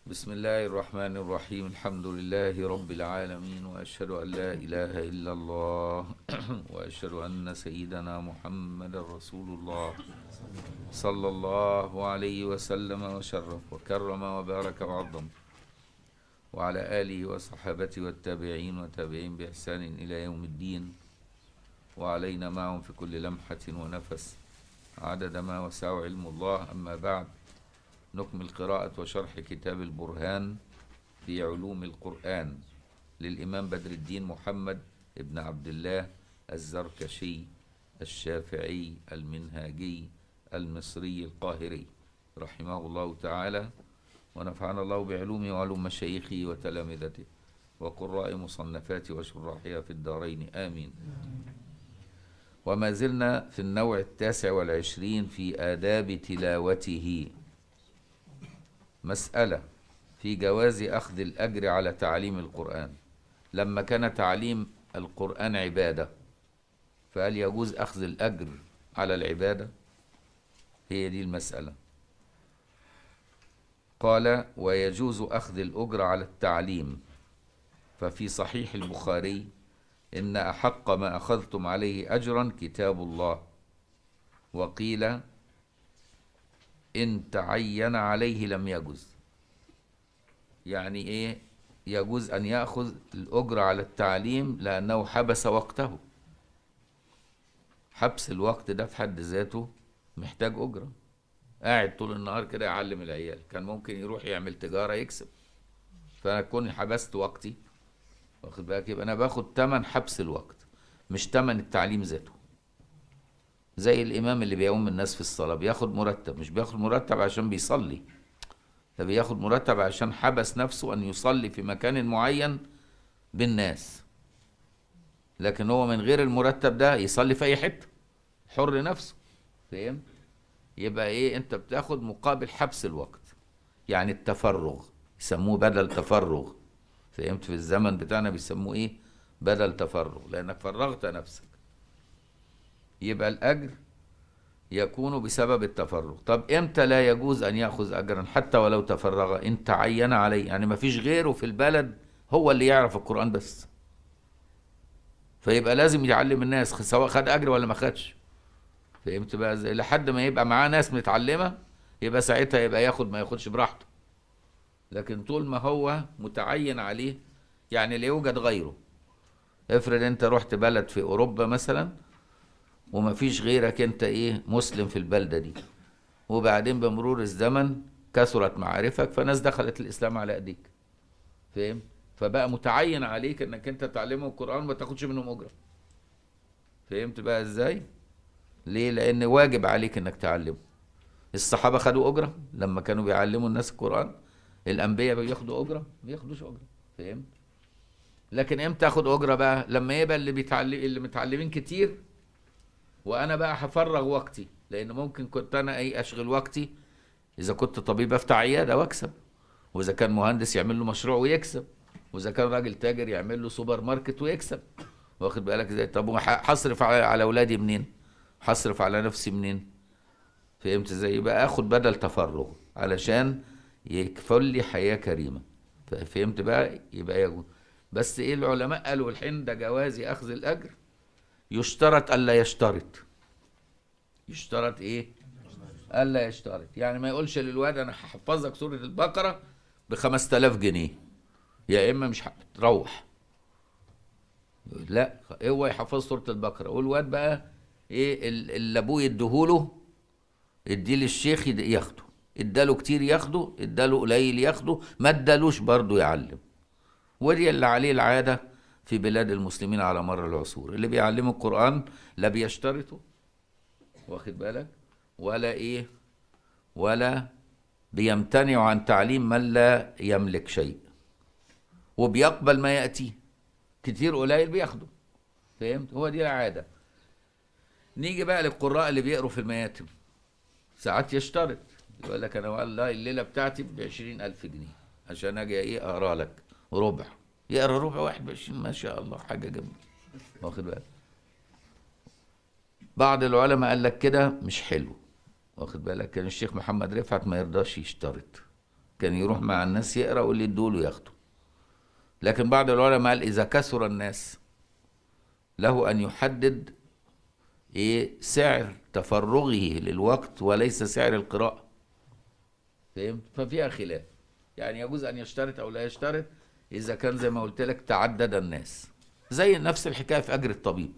بسم الله الرحمن الرحيم الحمد لله رب العالمين وأشهد أن لا إله إلا الله وأشهد أن سيدنا محمد رسول الله صلى الله عليه وسلم وشرف وكرم وبارك وعظم وعلى آله وصحابته والتابعين وتابعين بإحسان إلى يوم الدين وعلينا معهم في كل لمحة ونفس عدد ما وسع علم الله أما بعد نكمل قراءة وشرح كتاب البرهان في علوم القرآن للإمام بدر الدين محمد ابن عبد الله الزركشي الشافعي المنهاجي المصري القاهري رحمه الله تعالى ونفعنا الله بعلومه وعلوم مشايخه وتلامذته وقراء مصنفاته وشراحها في الدارين آمين وما زلنا في النوع التاسع والعشرين في آداب تلاوته مسألة في جواز أخذ الأجر على تعليم القرآن لما كان تعليم القرآن عبادة فهل يجوز أخذ الأجر على العبادة هي دي المسألة قال ويجوز أخذ الأجر على التعليم ففي صحيح البخاري إن أحق ما أخذتم عليه أجرا كتاب الله وقيل إن تعين عليه لم يجوز يعني إيه يجوز أن يأخذ الأجر على التعليم لأنه حبس وقته حبس الوقت ده في حد ذاته محتاج أجرة قاعد طول النهار كده يعلم العيال كان ممكن يروح يعمل تجارة يكسب فأنا كوني حبست وقتي واخد بالك يبقى أنا باخد تمن حبس الوقت مش تمن التعليم ذاته زي الإمام اللي بيقوم الناس في الصلاة بياخد مرتب مش بياخد مرتب عشان بيصلي ده بياخد مرتب عشان حبس نفسه أن يصلي في مكان معين بالناس لكن هو من غير المرتب ده يصلي في أي حتة حر نفسه فاهم يبقى إيه أنت بتاخد مقابل حبس الوقت يعني التفرغ يسموه بدل تفرغ فهمت في الزمن بتاعنا بيسموه إيه بدل تفرغ لأنك فرغت نفسك يبقى الأجر يكون بسبب التفرغ طب إمتى لا يجوز أن يأخذ أجرا حتى ولو تفرغ إن تعين عليه يعني ما فيش غيره في البلد هو اللي يعرف القرآن بس فيبقى لازم يعلم الناس سواء خد أجر ولا ما خدش فهمت بقى ازاي لحد ما يبقى معاه ناس متعلمة يبقى ساعتها يبقى ياخد ما ياخدش براحته لكن طول ما هو متعين عليه يعني لا يوجد غيره افرض انت رحت بلد في اوروبا مثلا وما فيش غيرك انت ايه مسلم في البلده دي وبعدين بمرور الزمن كثرت معارفك فناس دخلت الاسلام على ايديك فاهم فبقى متعين عليك انك انت تعلمهم القران وما تاخدش منهم اجره فهمت بقى ازاي ليه لان واجب عليك انك تعلمه الصحابه خدوا اجره لما كانوا بيعلموا الناس القران الانبياء بياخدوا اجره ما بياخدوش اجره فهمت لكن امتى اخد اجره بقى لما يبقى اللي بيتعلم اللي متعلمين كتير وانا بقى هفرغ وقتي لان ممكن كنت انا اي اشغل وقتي اذا كنت طبيب افتح عياده واكسب واذا كان مهندس يعمل له مشروع ويكسب واذا كان راجل تاجر يعمل له سوبر ماركت ويكسب واخد بالك ازاي طب هصرف على على اولادي منين هصرف على نفسي منين فهمت ازاي يبقى اخد بدل تفرغ علشان يكفل لي حياه كريمه فهمت بقى يبقى يجوز بس ايه العلماء قالوا الحين ده جواز اخذ الاجر يشترط الا يشترط يشترط ايه الا يشترط يعني ما يقولش للواد انا هحفظك سوره البقره ب 5000 جنيه يا اما مش هتروح لا هو يحفظ سوره البقره والواد بقى ايه اللي ابوه يديهوله اديه للشيخ ياخده اداله كتير ياخده اداله قليل ياخده ما ادالوش برضه يعلم ودي اللي عليه العاده في بلاد المسلمين على مر العصور اللي بيعلموا القرآن لا بيشترطوا واخد بالك ولا ايه ولا بيمتنعوا عن تعليم من لا يملك شيء وبيقبل ما يأتي كتير قليل بياخده فهمت هو دي العادة نيجي بقى للقراء اللي بيقروا في المياتم ساعات يشترط يقول لك انا والله الليلة بتاعتي بعشرين ألف جنيه عشان اجي ايه اقرا لك ربع يقرا ربع واحد وعشرين ما شاء الله حاجه جميله واخد بالك بعض العلماء قال لك كده مش حلو واخد بالك كان الشيخ محمد رفعت ما يرضاش يشترط كان يروح مع الناس يقرا واللي يدوله ياخده لكن بعض العلماء قال اذا كثر الناس له ان يحدد ايه سعر تفرغه للوقت وليس سعر القراءه فهمت ففيها خلاف يعني يجوز ان يشترط او لا يشترط اذا كان زي ما قلت لك تعدد الناس زي نفس الحكايه في اجر الطبيب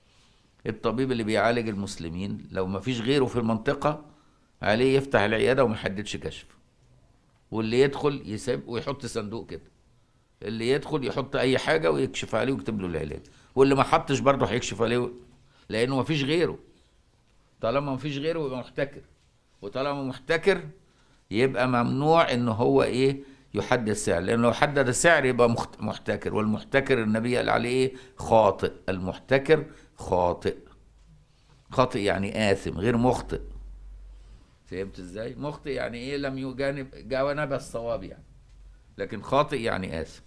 الطبيب اللي بيعالج المسلمين لو ما فيش غيره في المنطقه عليه يفتح العياده وما يحددش كشف واللي يدخل يسيب ويحط صندوق كده اللي يدخل يحط اي حاجه ويكشف عليه ويكتب له العلاج واللي ما حطش برضه هيكشف عليه لانه ما فيش غيره طالما ما فيش غيره يبقى محتكر وطالما محتكر يبقى ممنوع ان هو ايه يحدد سعر لانه لو حدد السعر يبقى مخت- محتكر والمحتكر النبي قال عليه ايه خاطئ المحتكر خاطئ خاطئ يعني آثم غير مخطئ فهمت ازاي مخطئ يعني ايه لم يجانب جانب الصواب يعني لكن خاطئ يعني آثم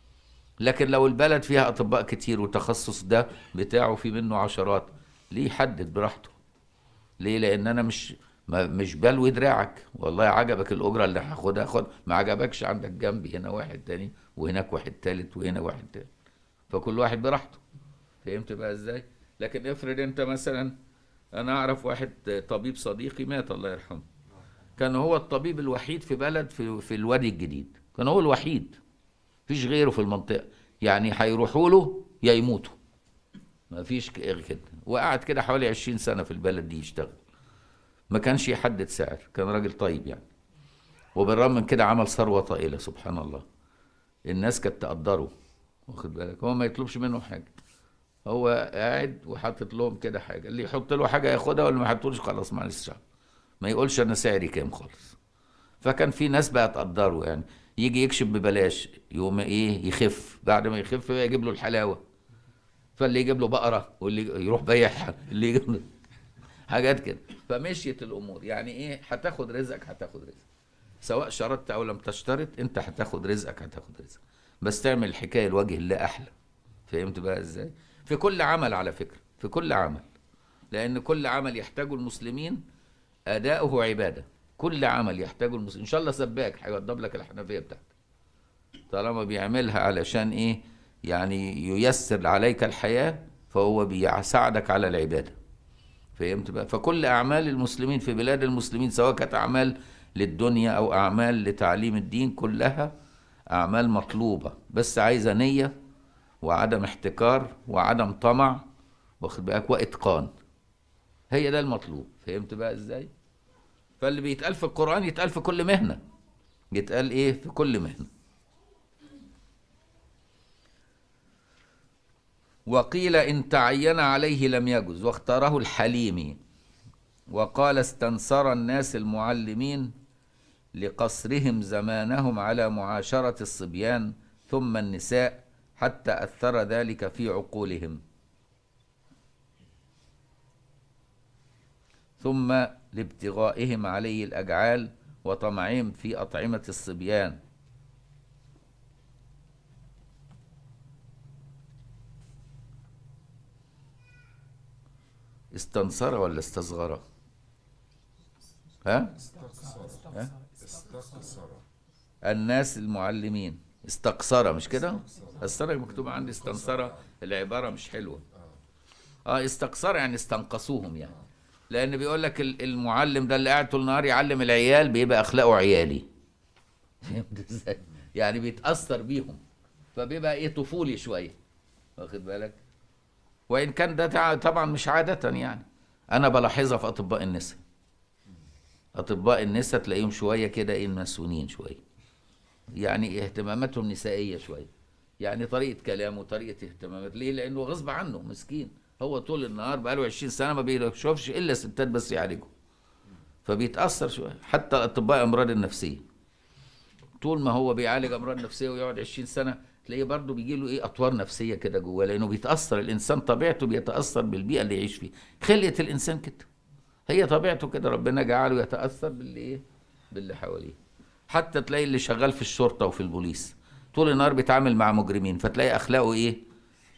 لكن لو البلد فيها اطباء كتير وتخصص ده بتاعه في منه عشرات ليه يحدد براحته ليه لان انا مش ما مش بلوي دراعك والله عجبك الاجره اللي هاخدها خد ما عجبكش عندك جنبي هنا واحد تاني وهناك واحد تالت وهنا واحد تالت فكل واحد براحته فهمت بقى ازاي لكن افرض انت مثلا انا اعرف واحد طبيب صديقي مات الله يرحمه كان هو الطبيب الوحيد في بلد في في الوادي الجديد كان هو الوحيد مفيش غيره في المنطقه يعني هيروحوا له يا يموتوا ما فيش ك- غير كده وقعد كده حوالي 20 سنه في البلد دي يشتغل ما كانش يحدد سعر كان راجل طيب يعني وبالرغم من كده عمل ثروه طائله سبحان الله الناس كانت تقدره واخد بالك هو ما يطلبش منه حاجه هو قاعد وحاطط لهم كده حاجه اللي يحط له حاجه ياخدها واللي ما يحطوش خلاص معلش ما يقولش انا سعري كام خالص فكان في ناس بقى تقدره يعني يجي يكشف ببلاش يقوم ايه يخف بعد ما يخف بقى يجيب له الحلاوه فاللي يجيب له بقره واللي يروح بيعها اللي يجيب له حاجات كده فمشيت الامور يعني ايه هتاخد رزقك هتاخد رزقك سواء شرطت او لم تشترط انت هتاخد رزقك هتاخد رزقك بس تعمل الحكايه لوجه الله احلى فهمت بقى ازاي في كل عمل على فكره في كل عمل لان كل عمل يحتاجه المسلمين اداؤه عباده كل عمل يحتاجه المسلمين ان شاء الله سباك هيوضب لك الحنفيه بتاعتك طالما بيعملها علشان ايه يعني ييسر عليك الحياه فهو بيساعدك على العباده فهمت بقى فكل اعمال المسلمين في بلاد المسلمين سواء كانت اعمال للدنيا او اعمال لتعليم الدين كلها اعمال مطلوبه بس عايزه نيه وعدم احتكار وعدم طمع واخد بالك واتقان هي ده المطلوب فهمت بقى ازاي فاللي بيتقال في القران يتقال في كل مهنه يتقال ايه في كل مهنه وقيل ان تعين عليه لم يجز واختاره الحليمي وقال استنصر الناس المعلمين لقصرهم زمانهم على معاشرة الصبيان ثم النساء حتى أثر ذلك في عقولهم ثم لابتغائهم عليه الأجعال وطمعهم في أطعمة الصبيان استنصر ولا استصغر ها ها؟ استقصر الناس المعلمين استقصر مش كده استقصر مكتوب عندي استنصر العبارة مش حلوة اه استقصر يعني استنقصوهم يعني لان بيقول لك ال- المعلم ده اللي قاعد طول النهار يعلم العيال بيبقى اخلاقه عيالي فهمت ازاي يعني بيتاثر بيهم فبيبقى ايه طفولي شويه واخد بالك وان كان ده تع- طبعا مش عاده يعني انا بلاحظها في اطباء النساء اطباء النساء تلاقيهم شويه كده ايه مسؤولين شويه يعني اهتماماتهم نسائيه شويه يعني طريقه كلامه وطريقه اهتمامات ليه لانه غصب عنه مسكين هو طول النهار بقاله 20 سنه ما بيشوفش الا ستات بس يعالجوا فبيتاثر شويه حتى اطباء امراض النفسيه طول ما هو بيعالج امراض نفسيه ويقعد 20 سنه تلاقيه برضه بيجي له ايه اطوار نفسيه كده جواه لانه بيتاثر الانسان طبيعته بيتاثر بالبيئه اللي يعيش فيها خلقه الانسان كده هي طبيعته كده ربنا جعله يتاثر باللي ايه باللي حواليه حتى تلاقي اللي شغال في الشرطه وفي البوليس طول النهار بيتعامل مع مجرمين فتلاقي اخلاقه ايه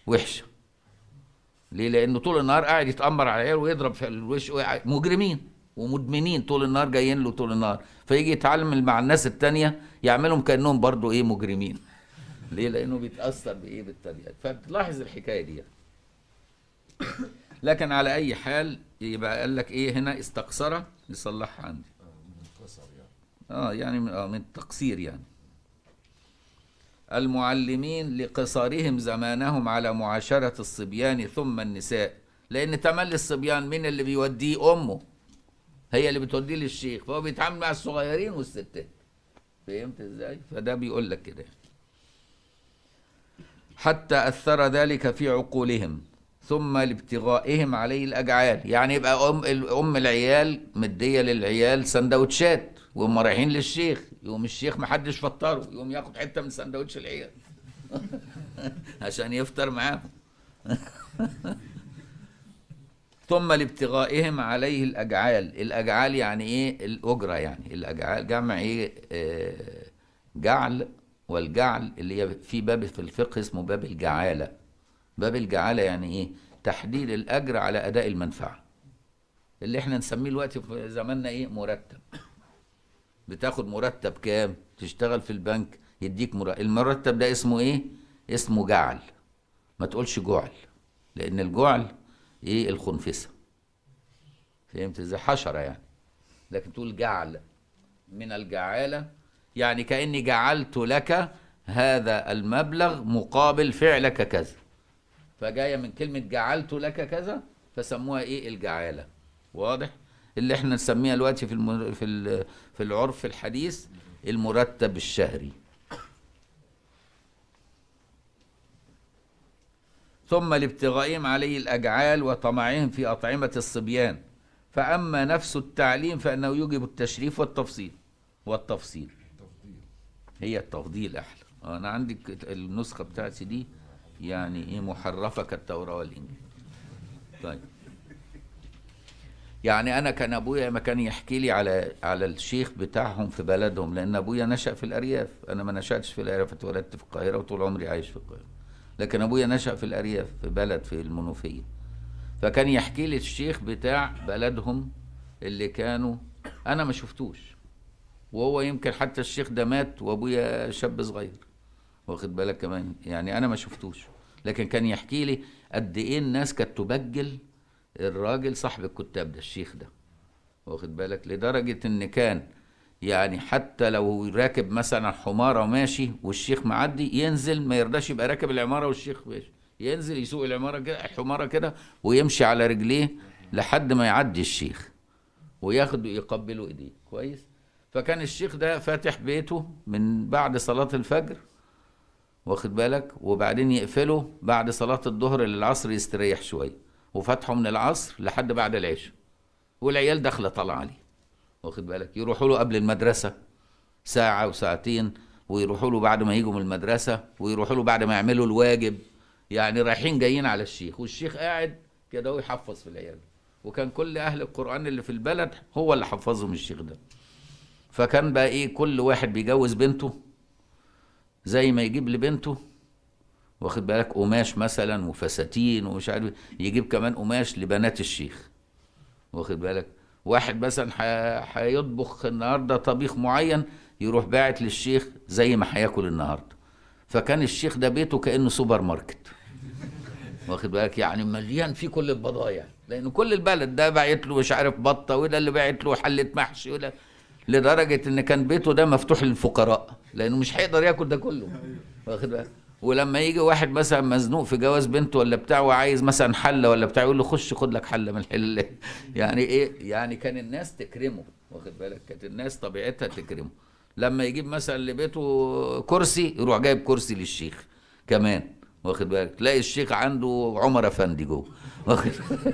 وحشه ليه لانه طول النهار قاعد يتامر على العيال ويضرب في الوش ويع- مجرمين ومدمنين طول النهار جايين له طول النهار فيجي يتعلم مع الناس التانية يعملهم كانهم برضو ايه مجرمين ليه لانه بيتاثر بايه بالطريقه فبتلاحظ الحكايه دي يعني. لكن على اي حال يبقى قال لك ايه هنا استقصره يصلحها عندي اه يعني من, آه من التقصير يعني المعلمين لقصارهم زمانهم على معاشرة الصبيان ثم النساء لأن تملي الصبيان مين اللي بيوديه أمه هي اللي بتوديه للشيخ فهو بيتعامل مع الصغيرين والستات فهمت ازاي فده بيقول لك كده حتى أثر ذلك في عقولهم ثم لابتغائهم عليه الأجعال يعني يبقى أم, أم العيال مدية للعيال سندوتشات وهم رايحين للشيخ يقوم الشيخ محدش فطره يقوم ياخد حتة من سندوتش العيال عشان يفطر معاهم ثم لابتغائهم عليه الأجعال الأجعال يعني إيه الأجرة يعني الأجعال جمع إيه آه جعل والجعل اللي هي في باب في الفقه اسمه باب الجعالة باب الجعالة يعني ايه تحديد الأجر على أداء المنفعة اللي احنا نسميه دلوقتي في زماننا ايه مرتب بتاخد مرتب كام تشتغل في البنك يديك مرتب المرتب ده اسمه ايه اسمه جعل ما تقولش جعل لأن الجعل ايه الخنفسة فهمت ازاي حشرة يعني لكن تقول جعل من الجعالة يعني كأني جعلت لك هذا المبلغ مقابل فعلك كذا فجاية من كلمة جعلت لك كذا فسموها ايه الجعالة واضح اللي احنا نسميها دلوقتي في الم... في ال... في العرف الحديث المرتب الشهري ثم لابتغائهم عليه الأجعال وطمعهم في أطعمة الصبيان فأما نفس التعليم فإنه يوجب التشريف والتفصيل والتفصيل هي التفضيل احلى انا عندي النسخه بتاعتي دي يعني ايه محرفه كالتوراه والانجيل طيب يعني انا كان ابويا ما كان يحكي لي على على الشيخ بتاعهم في بلدهم لان ابويا نشا في الارياف انا ما نشاتش في الارياف اتولدت في القاهره وطول عمري عايش في القاهره لكن ابويا نشا في الارياف في بلد في المنوفيه فكان يحكي لي الشيخ بتاع بلدهم اللي كانوا انا ما شفتوش وهو يمكن حتى الشيخ ده مات وابويا شاب صغير واخد بالك كمان يعني انا ما شفتوش لكن كان يحكي لي قد ايه الناس كانت تبجل الراجل صاحب الكتاب ده الشيخ ده واخد بالك لدرجة ان كان يعني حتى لو راكب مثلا حمارة وماشي والشيخ معدي ينزل ما يرضاش يبقى راكب العمارة والشيخ ماشي ينزل يسوق العمارة كده الحمارة كده ويمشي على رجليه لحد ما يعدي الشيخ وياخده يقبله ايديه كويس فكان الشيخ ده فاتح بيته من بعد صلاة الفجر واخد بالك وبعدين يقفله بعد صلاة الظهر للعصر يستريح شوية وفتحه من العصر لحد بعد العشاء والعيال داخلة طالعة عليه واخد بالك يروحوا له قبل المدرسة ساعة وساعتين ويروحوا له بعد ما يجوا من المدرسة ويروحوا له بعد ما يعملوا الواجب يعني رايحين جايين على الشيخ والشيخ قاعد كده ويحفظ في العيال وكان كل أهل القرآن اللي في البلد هو اللي حفظهم الشيخ ده فكان بقى ايه كل واحد بيجوز بنته زي ما يجيب لبنته واخد بالك قماش مثلا وفساتين ومش عارف يجيب كمان قماش لبنات الشيخ واخد بالك واحد مثلا هيطبخ النهارده طبيخ معين يروح باعت للشيخ زي ما هياكل النهارده فكان الشيخ ده بيته كانه سوبر ماركت واخد بالك يعني مليان فيه كل البضايع لان كل البلد ده باعت له مش عارف بطه وده اللي باعت له حله محشي وده لدرجه ان كان بيته ده مفتوح للفقراء لانه مش هيقدر ياكل ده كله واخد بالك ولما يجي واحد مثلا مزنوق في جواز بنته ولا بتاع وعايز مثلا حله ولا بتاع يقول له خش خد لك حله من الحل يعني ايه يعني كان الناس تكرمه واخد بالك كانت الناس طبيعتها تكرمه لما يجيب مثلا لبيته كرسي يروح جايب كرسي للشيخ كمان واخد بالك تلاقي الشيخ عنده عمر افندي جوه واخد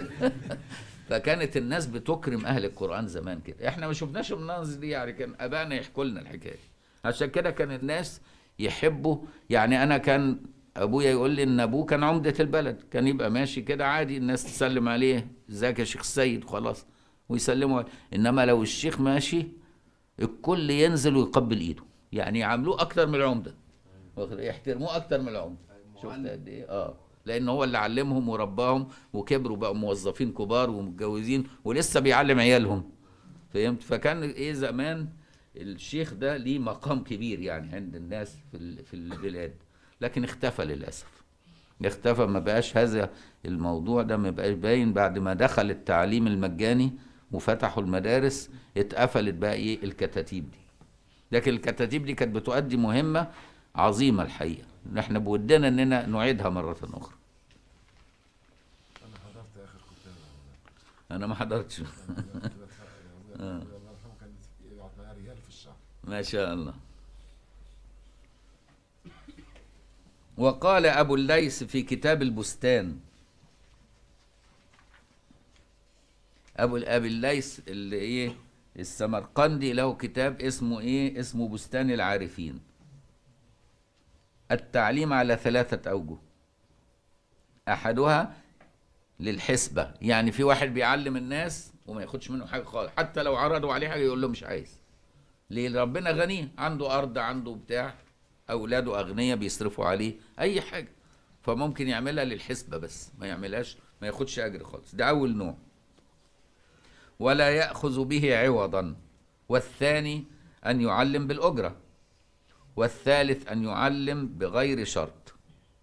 فكانت الناس بتكرم اهل القران زمان كده احنا ما شفناش المناظر دي يعني كان ابائنا يحكوا لنا الحكايه عشان كده كان الناس يحبوا يعني انا كان ابويا يقول لي ان ابوه كان عمده البلد كان يبقى ماشي كده عادي الناس تسلم عليه ازيك يا شيخ السيد خلاص ويسلموا عليه. انما لو الشيخ ماشي الكل ينزل ويقبل ايده يعني يعاملوه اكتر من العمده يحترموه اكتر من العمده شفت قد ايه اه لان هو اللي علمهم ورباهم وكبروا بقوا موظفين كبار ومتجوزين ولسه بيعلم عيالهم فهمت فكان ايه زمان الشيخ ده ليه مقام كبير يعني عند الناس في ال- في البلاد لكن اختفى للاسف اختفى ما بقاش هذا الموضوع ده ما بقاش باين بعد ما دخل التعليم المجاني وفتحوا المدارس اتقفلت بقى ايه الكتاتيب دي لكن الكتاتيب دي كانت بتؤدي مهمة عظيمة الحقيقة احنا بودنا اننا نعيدها مرة اخرى انا حضرت اخر كتاب انا ما حضرتش الله يرحمه كان يبعت معايا ريال في الشهر ما شاء الله وقال أبو الليث في كتاب البستان أبو أبي الليث اللي إيه السمرقندي له كتاب اسمه إيه اسمه بستان العارفين التعليم على ثلاثة أوجه أحدها للحسبة يعني في واحد بيعلم الناس وما ياخدش منه حاجة خالص حتى لو عرضوا عليه حاجة يقول له مش عايز ليه ربنا غني عنده ارض عنده بتاع اولاده اغنياء بيصرفوا عليه اي حاجه فممكن يعملها للحسبه بس ما يعملهاش ما ياخدش اجر خالص ده اول نوع ولا ياخذ به عوضا والثاني ان يعلم بالاجره والثالث ان يعلم بغير شرط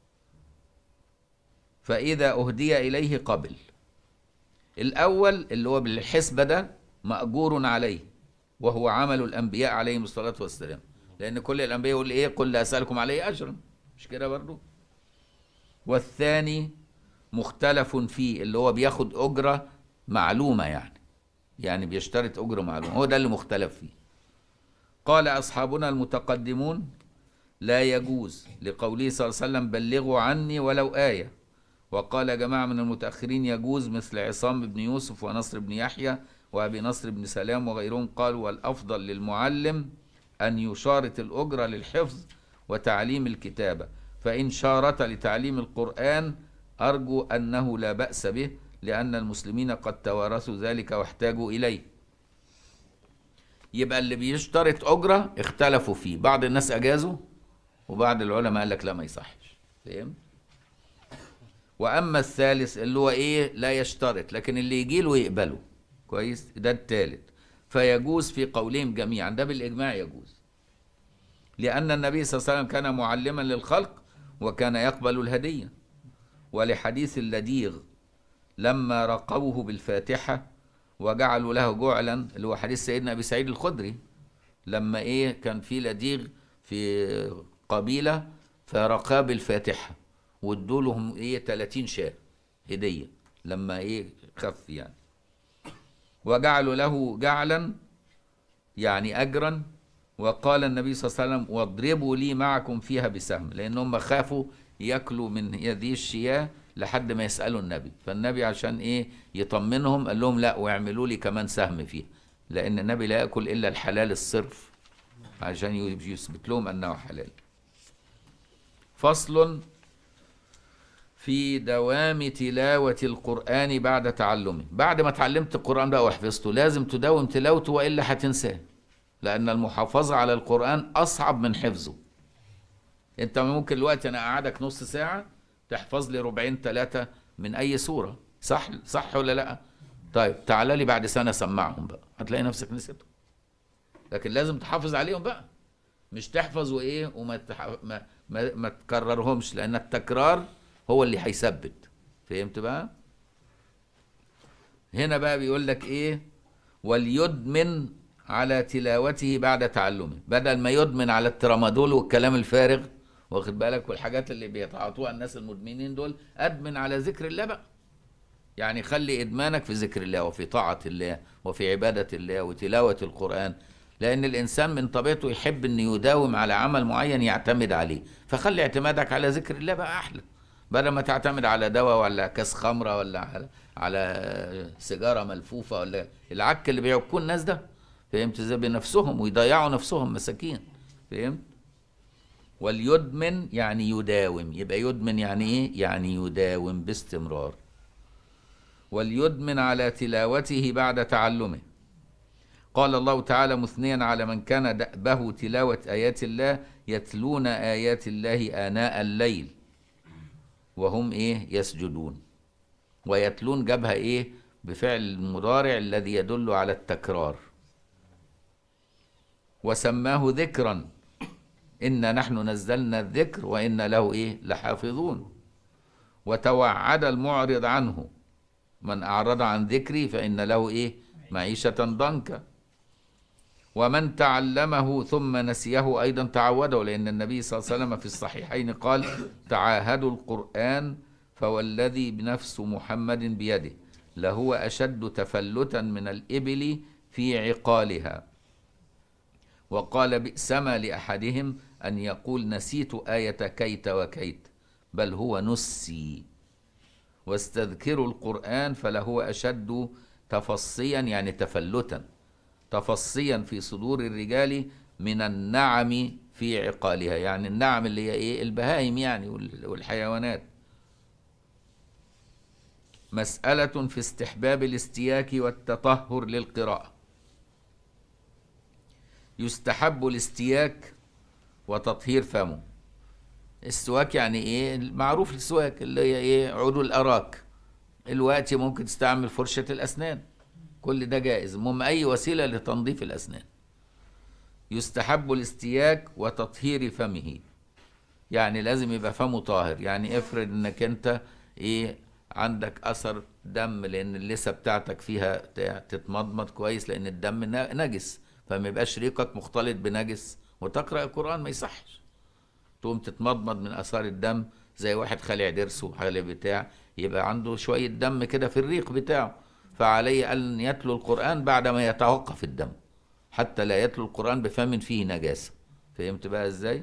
فاذا اهدي اليه قبل الاول اللي هو بالحسبه ده ماجور عليه وهو عمل الانبياء عليهم الصلاه والسلام لان كل الانبياء يقول ايه قل لا اسالكم عليه اجرا مش كده برضو والثاني مختلف فيه اللي هو بياخد اجره معلومه يعني يعني بيشترط اجره معلومه هو ده اللي مختلف فيه قال اصحابنا المتقدمون لا يجوز لقوله صلى الله عليه وسلم بلغوا عني ولو ايه وقال جماعه من المتاخرين يجوز مثل عصام بن يوسف ونصر بن يحيى وابي نصر بن سلام وغيرهم قالوا والافضل للمعلم ان يشارط الاجره للحفظ وتعليم الكتابه فان شارط لتعليم القران ارجو انه لا باس به لان المسلمين قد توارثوا ذلك واحتاجوا اليه يبقى اللي بيشترط اجره اختلفوا فيه بعض الناس اجازوا وبعض العلماء قال لك لا ما يصحش فهمت واما الثالث اللي هو ايه لا يشترط لكن اللي يجي له يقبله كويس ده الثالث فيجوز في قولهم جميعا ده بالاجماع يجوز لان النبي صلى الله عليه وسلم كان معلما للخلق وكان يقبل الهديه ولحديث اللديغ لما رقوه بالفاتحه وجعلوا له جعلا اللي هو حديث سيدنا ابي سعيد الخدري لما ايه كان في لديغ في قبيله فرقاه بالفاتحه وادوا لهم ايه 30 شاه هديه لما ايه خف يعني وجعلوا له جعلا يعني اجرا وقال النبي صلى الله عليه وسلم واضربوا لي معكم فيها بسهم لانهم خافوا ياكلوا من هذه الشياه لحد ما يسالوا النبي فالنبي عشان ايه يطمنهم قال لهم لا واعملوا لي كمان سهم فيها لان النبي لا ياكل الا الحلال الصرف عشان يثبت لهم انه حلال فصل في دوام تلاوة القرآن بعد تعلمه بعد ما اتعلمت القرآن بقى وحفظته لازم تداوم تلاوته وإلا هتنساه لأن المحافظة على القرآن أصعب من حفظه أنت ممكن دلوقتي أنا أقعدك نص ساعة تحفظ لي ربعين ثلاثة من أي سورة صح صح ولا لأ؟ طيب تعالى لي بعد سنة سمعهم بقى هتلاقي نفسك نسيتهم لكن لازم تحافظ عليهم بقى مش تحفظ وإيه وما تح... ما... ما... ما تكررهمش لأن التكرار هو اللي هيثبت فهمت بقى هنا بقى بيقول لك ايه وليدمن على تلاوته بعد تعلمه بدل ما يدمن على الترامادول والكلام الفارغ واخد بالك والحاجات اللي بيتعاطوها الناس المدمنين دول ادمن على ذكر الله بقى يعني خلي ادمانك في ذكر الله وفي طاعه الله وفي عباده الله وتلاوه القران لان الانسان من طبيعته يحب ان يداوم على عمل معين يعتمد عليه فخلي اعتمادك على ذكر الله بقى احلى بدل ما تعتمد على دواء ولا كاس خمره ولا على على سيجاره ملفوفه ولا العك اللي بيعكوه الناس ده فهمت ازاي بنفسهم ويضيعوا نفسهم مساكين فهمت وليدمن يعني يداوم يبقى يدمن يعني ايه يعني يداوم باستمرار وليدمن على تلاوته بعد تعلمه قال الله تعالى مثنيا على من كان دأبه تلاوة آيات الله يتلون آيات الله آناء الليل وهم ايه يسجدون ويتلون جابها ايه بفعل المضارع الذي يدل على التكرار وسماه ذكرا إنا نحن نزلنا الذكر وإنا له إيه لحافظون وتوعد المعرض عنه من أعرض عن ذكري فإن له إيه معيشة ضنكا ومن تعلمه ثم نسيه أيضا تعوده لأن النبي صلى الله عليه وسلم في الصحيحين قال تعاهدوا القرآن فوالذي بنفس محمد بيده لهو أشد تفلتا من الإبل في عقالها وقال بئسما لأحدهم أن يقول نسيت آية كيت وكيت بل هو نسي واستذكروا القرآن فلهو أشد تفصيا يعني تفلتا تفصيا في صدور الرجال من النعم في عقالها يعني النعم اللي هي ايه البهائم يعني وال- والحيوانات مسألة في استحباب الاستياك والتطهر للقراءة يستحب الاستياك وتطهير فمه السواك يعني ايه معروف السواك اللي هي ايه عضو الاراك الوقت ممكن تستعمل فرشة الاسنان كل ده جائز المهم اي وسيلة لتنظيف الاسنان يستحب الاستياك وتطهير فمه يعني لازم يبقى فمه طاهر يعني افرض انك انت ايه عندك اثر دم لان اللثه بتاعتك فيها بتاع- تتمضمض كويس لان الدم ن- نجس فما يبقاش ريقك مختلط بنجس وتقرا القران ما يصحش تقوم تتمضمض من اثار الدم زي واحد خالع ضرسه خالع بتاع يبقى عنده شويه دم كده في الريق بتاعه فعليه ان يتلو القران بعد ما يتوقف الدم حتى لا يتلو القران بفم فيه نجاسه فهمت بقى ازاي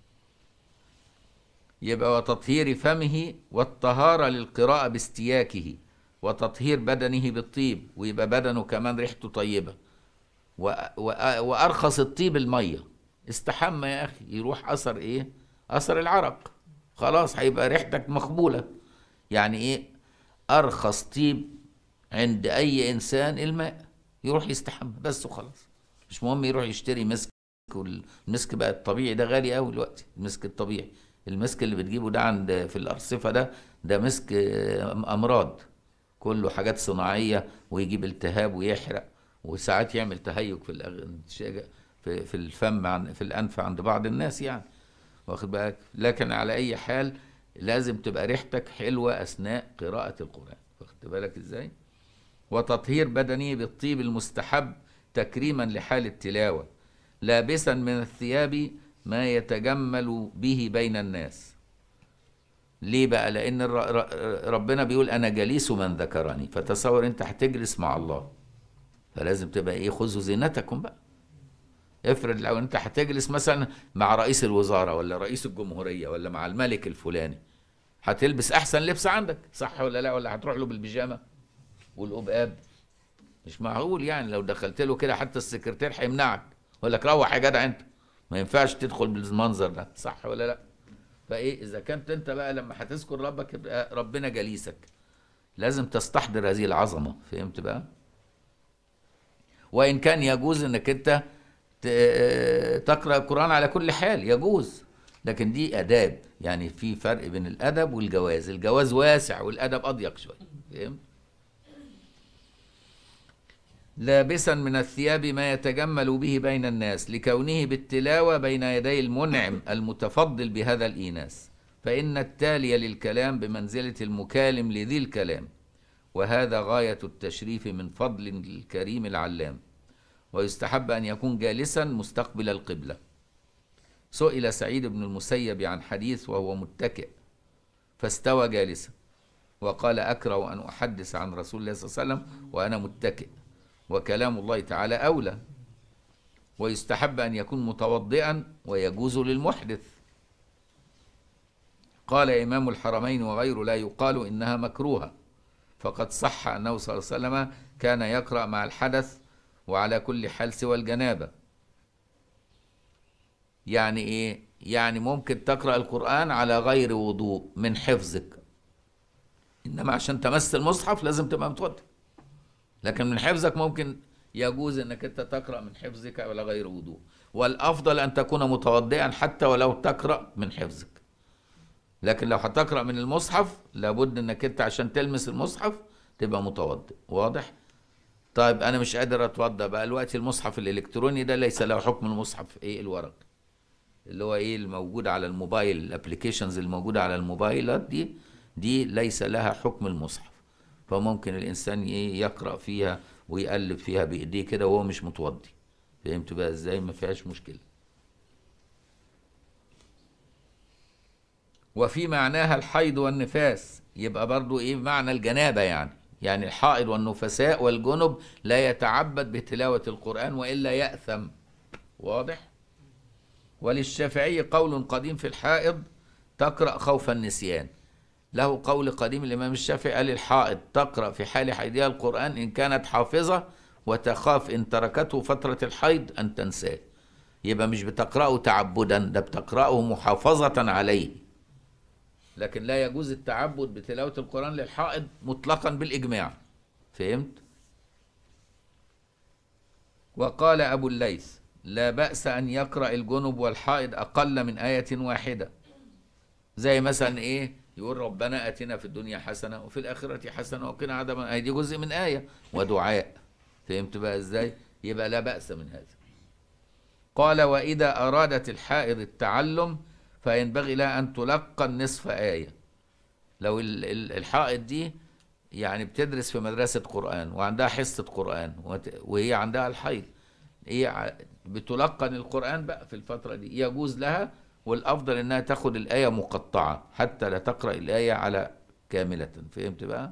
يبقى وتطهير فمه والطهارة للقراءة باستياكه وتطهير بدنه بالطيب ويبقى بدنه كمان ريحته طيبة و... و... وأرخص الطيب المية استحمى يا أخي يروح أثر إيه أثر العرق خلاص هيبقى ريحتك مقبولة يعني إيه أرخص طيب عند أي إنسان الماء يروح يستحمى بس وخلاص مش مهم يروح يشتري مسك والمسك بقى الطبيعي ده غالي قوي دلوقتي المسك الطبيعي المسك اللي بتجيبه ده عند في الأرصفة ده ده مسك آه، أمراض كله حاجات صناعية ويجيب التهاب ويحرق وساعات يعمل تهيج في الأغ- في في الفم عن في الأنف عند بعض الناس يعني واخد بالك لكن على أي حال لازم تبقى ريحتك حلوة أثناء قراءة القرآن واخد بالك إزاي؟ وتطهير بدنه بالطيب المستحب تكريما لحال التلاوة لابسا من الثياب ما يتجمل به بين الناس ليه بقى لان الر- ر- ربنا بيقول انا جليس من ذكرني فتصور انت هتجلس مع الله فلازم تبقى ايه خذوا زينتكم بقى افرض لو انت هتجلس مثلا مع رئيس الوزراء ولا رئيس الجمهورية ولا مع الملك الفلاني هتلبس احسن لبس عندك صح ولا لا ولا هتروح له بالبيجامه والقبقاب مش معقول يعني لو دخلت له كده حتى السكرتير هيمنعك يقول لك روح يا جدع انت ما ينفعش تدخل بالمنظر ده صح ولا لا فايه اذا كنت انت بقى لما هتذكر ربك يبقى ربنا جليسك لازم تستحضر هذه العظمه فهمت بقى وان كان يجوز انك انت ت- تقرا القران على كل حال يجوز لكن دي اداب يعني في فرق بين الادب والجواز الجواز واسع والادب اضيق شويه فهمت لابسا من الثياب ما يتجمل به بين الناس لكونه بالتلاوة بين يدي المنعم المتفضل بهذا الإيناس فإن التالي للكلام بمنزلة المكالم لذي الكلام وهذا غاية التشريف من فضل الكريم العلام ويستحب أن يكون جالسا مستقبل القبلة سئل سعيد بن المسيب عن حديث وهو متكئ فاستوى جالسا وقال أكره أن أحدث عن رسول الله صلى الله عليه وسلم وأنا متكئ وكلام الله تعالى أولى ويستحب أن يكون متوضئا ويجوز للمحدث قال إمام الحرمين وغيره لا يقال إنها مكروهة فقد صح أنه صلى الله عليه وسلم كان يقرأ مع الحدث وعلى كل حال سوى الجنابة يعني إيه؟ يعني ممكن تقرأ القرآن على غير وضوء من حفظك إنما عشان تمس المصحف لازم تبقى متوضئ لكن من حفظك ممكن يجوز انك انت تقرا من حفظك على غير وضوء والافضل ان تكون متوضئا حتى ولو تقرا من حفظك لكن لو هتقرا من المصحف لابد انك انت عشان تلمس المصحف تبقى متوضئ واضح طيب انا مش قادر اتوضى بقى الوقت المصحف الالكتروني ده ليس له حكم المصحف ايه الورق اللي هو ايه الموجود على الموبايل الابلكيشنز الموجوده على الموبايلات دي دي ليس لها حكم المصحف فممكن الانسان ايه يقرا فيها ويقلب فيها بايديه كده وهو مش متوضي فهمت بقى ازاي ما فيهاش مشكله وفي معناها الحيض والنفاس يبقى برضو ايه معنى الجنابه يعني يعني الحائض والنفساء والجنب لا يتعبد بتلاوه القران والا ياثم واضح وللشافعي قول قديم في الحائض تقرأ خوف النسيان له قول قديم الإمام الشافعي قال الحائض تقرأ في حال حيضها القرآن إن كانت حافظة وتخاف إن تركته فترة الحيض أن تنساه يبقى مش بتقرأه تعبدا ده بتقرأه محافظة عليه لكن لا يجوز التعبد بتلاوة القرآن للحائض مطلقا بالإجماع فهمت؟ وقال أبو الليث لا بأس أن يقرأ الجنب والحائض أقل من آية واحدة زي مثلا إيه يقول ربنا آتنا في الدنيا حسنة وفي الآخرة حسنة وقنا عذاب النار. دي جزء من آية ودعاء فهمت بقى إزاي يبقى لا بأس من هذا قال وإذا أرادت الحائض التعلم فينبغي لها أن تلقن نصف آية لو ال- ال- الحائض دي يعني بتدرس في مدرسة قرآن وعندها حصة قرآن وت- وهي عندها الحيض هي ع- بتلقن القرآن بقى في الفترة دي يجوز لها والأفضل إنها تاخد الآية مقطعة حتى لا تقرأ الآية على كاملة فهمت بقى؟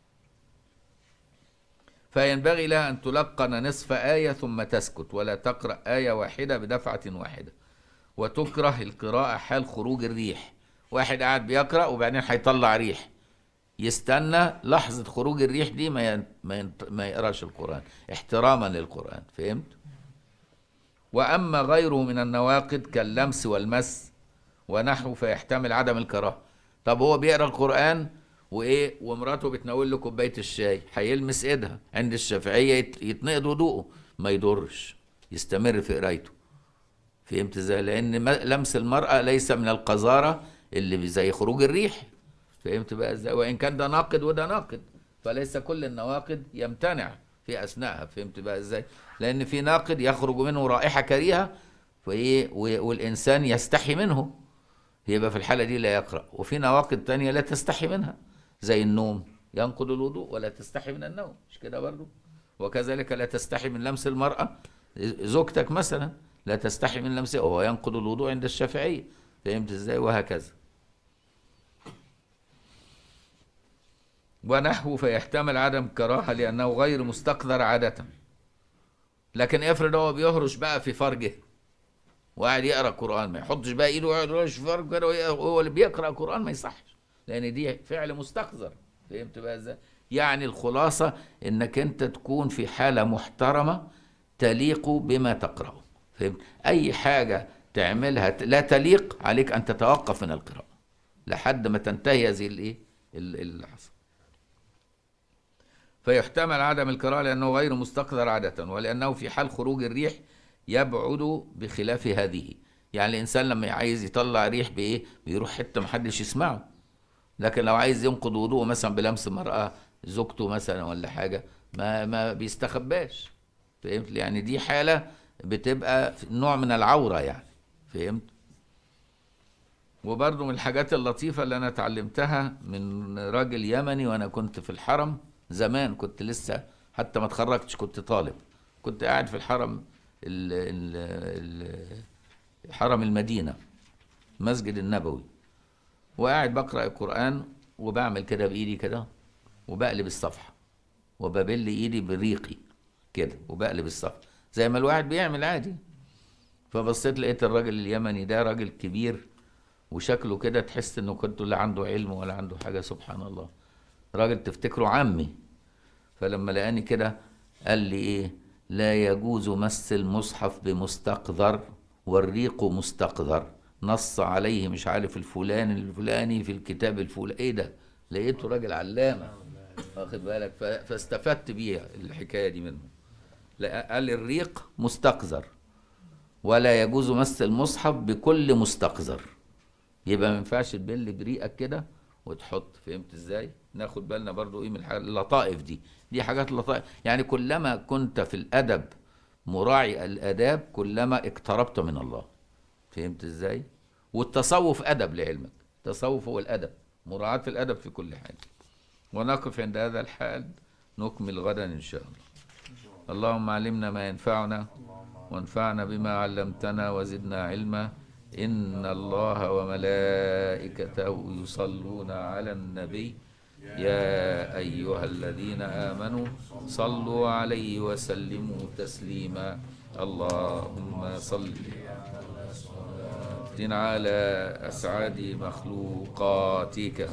فينبغي لها أن تلقن نصف آية ثم تسكت ولا تقرأ آية واحدة بدفعة واحدة وتكره القراءة حال خروج الريح واحد قاعد بيقرأ وبعدين هيطلع ريح يستنى لحظة خروج الريح دي ما ين... ما, ين... ما يقراش القرآن احتراما للقرآن فهمت؟ وأما غيره من النواقد كاللمس والمس ونحو فيحتمل عدم الكراهة طب هو بيقرأ القرآن وإيه ومراته بتناول له كوباية الشاي هيلمس إيدها عند الشافعية يت... يتنقض وضوءه ما يضرش يستمر في قرايته فهمت ازاي؟ لأن م- لمس المرأة ليس من القذارة اللي زي خروج الريح فهمت بقى ازاي؟ وإن كان ده ناقد وده ناقد فليس كل النواقد يمتنع في أثناءها فهمت بقى ازاي؟ لأن في ناقد يخرج منه رائحة كريهة فإيه و- والإنسان يستحي منه يبقى في الحالة دي لا يقرأ وفي نواقد تانية لا تستحي منها زي النوم ينقض الوضوء ولا تستحي من النوم مش كده برضو وكذلك لا تستحي من لمس المرأة زوجتك مثلا لا تستحي من لمسها وهو ينقض الوضوء عند الشافعية فهمت ازاي وهكذا ونحو فيحتمل عدم كراهة لأنه غير مستقذر عادة لكن افرض هو بيهرش بقى في فرجه وقاعد يقرا قران ما يحطش بقى ايده ويقعد يهرش في فرجه كده ويقرأ- هو اللي بيقرا قران ما يصحش لان دي فعل مستقذر فهمت بقى ازاي يعني الخلاصه انك انت تكون في حاله محترمه تليق بما تقراه فهمت اي حاجه تعملها ت- لا تليق عليك ان تتوقف من القراءه لحد ما تنتهي هذه الايه ال- اللي حصل فيحتمل عدم القراءة لأنه غير مستقذر عادة ولأنه في حال خروج الريح يبعد بخلاف هذه يعني الإنسان لما عايز يطلع ريح بإيه بيروح حتة محدش يسمعه لكن لو عايز ينقض وضوءه مثلا بلمس امرأة زوجته مثلا ولا حاجة ما ما بيستخباش فهمت يعني دي حالة بتبقى نوع من العورة يعني فهمت وبرضه من الحاجات اللطيفة اللي أنا اتعلمتها من راجل يمني وأنا كنت في الحرم زمان كنت لسه حتى ما اتخرجتش كنت طالب كنت قاعد في الحرم ال ال ال حرم المدينة مسجد النبوي وقاعد بقرأ القرآن وبعمل كده بإيدي كده وبقلب الصفحة وببل إيدي بريقي كده وبقلب الصفحة زي ما الواحد بيعمل عادي فبصيت لقيت الراجل اليمني ده راجل كبير وشكله كده تحس انه كنت لا عنده علم ولا عنده حاجه سبحان الله راجل تفتكره عمي فلما لقاني كده قال لي ايه لا يجوز مس المصحف بمستقذر والريق مستقذر نص عليه مش عارف الفلان الفلاني في الكتاب الفلاني ايه ده لقيته راجل علامه واخد بالك ف- فاستفدت بيها الحكايه دي منه لا قال الريق مستقذر ولا يجوز مس المصحف بكل مستقذر يبقى ما ينفعش تبل بريقك كده وتحط فهمت ازاي ناخد بالنا برضو ايه من الحاجات اللطائف دي دي حاجات لطائف يعني كلما كنت في الادب مراعي الاداب كلما اقتربت من الله فهمت ازاي والتصوف ادب لعلمك التصوف هو الادب مراعاة الادب في كل حاجه ونقف عند هذا الحال نكمل غدا ان شاء الله اللهم علمنا ما ينفعنا وانفعنا بما علمتنا وزدنا علما إن الله وملائكته يصلون على النبي يا أيها الذين آمنوا صلوا عليه وسلموا تسليما اللهم صل على أسعد مخلوقاتك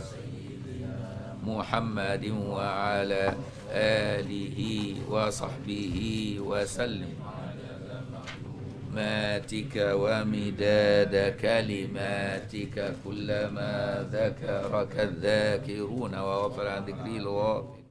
محمد وعلى آله وصحبه وسلم ماتك ومداد كلماتك كلما ذكرك الذاكرون وغفر عن ذكري الغافل